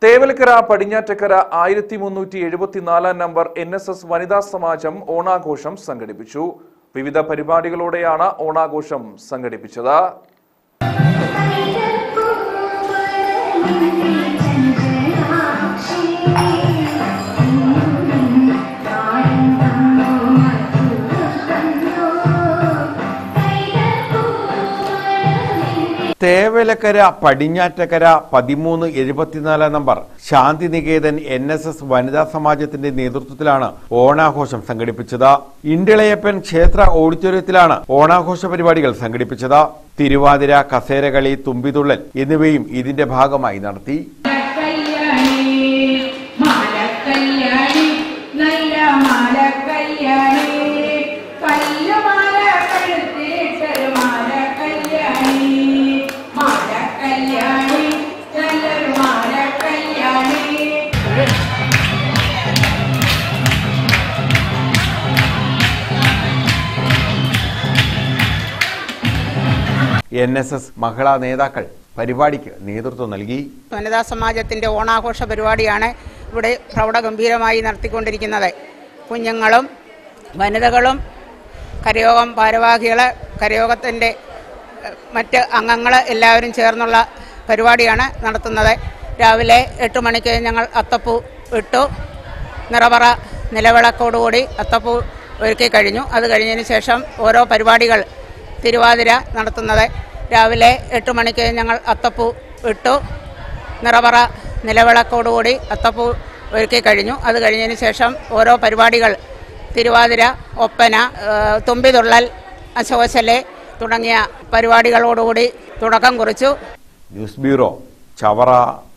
തേവലക്കര പടിഞ്ഞാറ്റക്കര ആയിരത്തി മുന്നൂറ്റി എഴുപത്തിനാലാം നമ്പർ എൻ എസ് എസ് വനിതാ സമാജം ഓണാഘോഷം സംഘടിപ്പിച്ചു വിവിധ പരിപാടികളോടെയാണ് ഓണാഘോഷം സംഘടിപ്പിച്ചത് തേവലക്കര പടിഞ്ഞാറ്റക്കര പതിമൂന്ന് എഴുപത്തിനാലാം number Shantiniketan N S S വനിതാ സമാജത്തിന്റെ നേതൃത്വത്തിലാണ് ഓണാഘോഷം സംഘടിപ്പിച്ചത് ഇണ്ടിളയപ്പൻ ക്ഷേത്ര ഓഡിറ്റോറിയത്തിലാണ് ഓണാഘോഷ പരിപാടികൾ സംഘടിപ്പിച്ചത് തിരുവാതിര കസേരകളി തുമ്പിതുള്ളൽ എന്നിവയും ഇതിന്റെ ഭാഗമായി നടത്തി കല്യാണി മാലക്കല്യാണി നല്ല മാലക്കല്യാണി കല്ലുമാല കഴുത്തിട്ടൊരു മാലക്കല്യാണി മാലക്കല്യാണി നല്ലൊരു മാലക്കല്യാണി എൻ എസ് എസ് മഹിളാ നേതാക്കൾ പരിപാടിക്ക് നേതൃത്വം നൽകി വനിതാ സമാജത്തിൻ്റെ ഓണാഘോഷ പരിപാടിയാണ് ഇവിടെ പ്രൗഢഗംഭീരമായി നടത്തിക്കൊണ്ടിരിക്കുന്നത് കുഞ്ഞുങ്ങളും വനിതകളും കരയോഗം ഭാരവാഹികൾ കരയോഗത്തിൻ്റെ എഹ്, മറ്റ് അംഗങ്ങൾ എല്ലാവരും ചേർന്നുള്ള പരിപാടിയാണ് നടത്തുന്നത് രാവിലെ എട്ട് മണിക്ക് ഞങ്ങൾ അത്തപ്പൂ ഇട്ടു നിറവറ നിലവിളക്കോടുകൂടി അത്തപ്പൂ ഒരുക്കി കഴിഞ്ഞു അത് കഴിഞ്ഞതിന് ശേഷം ഓരോ പരിപാടികൾ തിരുവാതിര നടത്തുന്നത് രാവിലെ എട്ട് മണിക്ക് ഞങ്ങൾ അത്തപ്പൂ ഇട്ടു നിറവറ നിലവിളക്കോടുകൂടി അത്തപ്പൂ ഒരുക്കി കഴിഞ്ഞു അത് കഴിഞ്ഞതിന് ശേഷം ഓരോ പരിപാടികൾ തിരുവാതിര ഒപ്പന ഏഹ്, തുമ്പിതുള്ളൽ അശോശലെ തുടങ്ങിയ പരിപാടികളോടുകൂടി തുടക്കം കുറിച്ചു ന്യൂസ് ബ്യൂറോ ചവറ